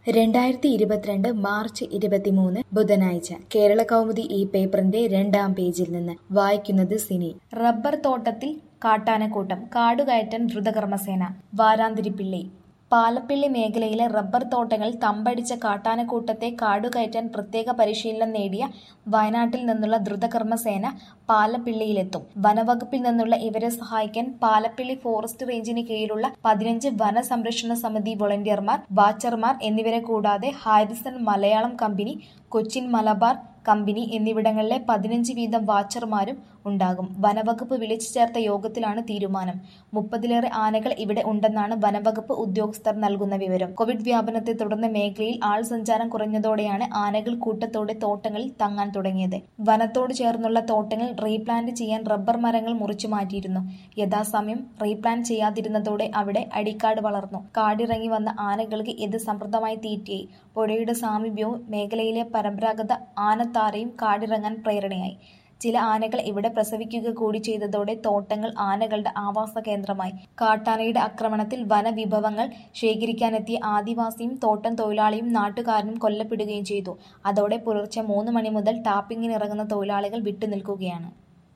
രണ്ടായിരത്തി ഇരുപത്തിരണ്ട് മാർച്ച് ഇരുപത്തിമൂന്ന് ബുധനാഴ്ച കേരള കൗമുദി ഈ പേപ്പറിന്റെ രണ്ടാം പേജിൽ നിന്ന് വായിക്കുന്നത് സിനി റബ്ബർ തോട്ടത്തിൽ കാട്ടാനക്കൂട്ടം കാടുകയറ്റാൻ ദ്രുതകർമ്മസേന വാരാന്തിരിപ്പിള്ളി പാലപ്പിള്ളി മേഖലയിലെ റബ്ബർ തോട്ടങ്ങളിൽ തമ്പടിച്ച കാട്ടാനക്കൂട്ടത്തെ കാടുകയറ്റാൻ പ്രത്യേക പരിശീലനം നേടിയ വയനാട്ടിൽ നിന്നുള്ള ദ്രുതകർമ്മസേന പാലപ്പിള്ളിയിലെത്തും വനവകുപ്പിൽ നിന്നുള്ള ഇവരെ സഹായിക്കാൻ പാലപ്പിള്ളി ഫോറസ്റ്റ് റേഞ്ചിന് കീഴിലുള്ള പതിനഞ്ച് വന സംരക്ഷണ സമിതി വോളണ്ടിയർമാർ വാച്ചർമാർ എന്നിവരെ കൂടാതെ Harrison Malayalam company Cochin Malabar company എന്നിവിടങ്ങളിലെ പതിനഞ്ച് വീതം വാച്ചർമാരും ഉണ്ടാകും വനവകുപ്പ് വിളിച്ചു ചേർത്ത യോഗത്തിലാണ് തീരുമാനം മുപ്പതിലേറെ ആനകൾ ഇവിടെ ഉണ്ടെന്നാണ് വനവകുപ്പ് ഉദ്യോഗസ്ഥർ നൽകുന്ന വിവരം കോവിഡ് വ്യാപനത്തെ തുടർന്ന് മേഖലയിൽ ആൾ സഞ്ചാരം കുറഞ്ഞതോടെയാണ് ആനകൾ കൂട്ടത്തോടെ തോട്ടങ്ങളിൽ തങ്ങാൻ തുടങ്ങിയത് വനത്തോട് ചേർന്നുള്ള തോട്ടങ്ങൾ റീപ്ലാന്റ് ചെയ്യാൻ റബ്ബർ മരങ്ങൾ മുറിച്ചു മാറ്റിയിരുന്നു യഥാസമയം റീപ്ലാന്റ് ചെയ്യാതിരുന്നതോടെ അവിടെ അടിക്കാട് വളർന്നു കാടിറങ്ങി വന്ന ആനകൾക്ക് ഇത് സമൃദ്ധമായി തീറ്റയായി പുഴയുടെ സാമീപ്യവും മേഖലയിലെ പരമ്പരാഗത ആനത്താരയും കാടിറങ്ങാൻ പ്രേരണയായി ചില ആനകൾ ഇവിടെ പ്രസവിക്കുക കൂടി ചെയ്തതോടെ തോട്ടങ്ങൾ ആനകളുടെ ആവാസ കേന്ദ്രമായി കാട്ടാനയുടെ ആക്രമണത്തിൽ വനവിഭവങ്ങൾ ശേഖരിക്കാനെത്തിയ ആദിവാസിയും തോട്ടം തൊഴിലാളിയും നാട്ടുകാരനും കൊല്ലപ്പെടുകയും ചെയ്തു അതോടെ പുലർച്ചെ മൂന്ന് മണി മുതൽ ടാപ്പിങ്ങിനിറങ്ങുന്ന തൊഴിലാളികൾ വിട്ടുനിൽക്കുകയാണ്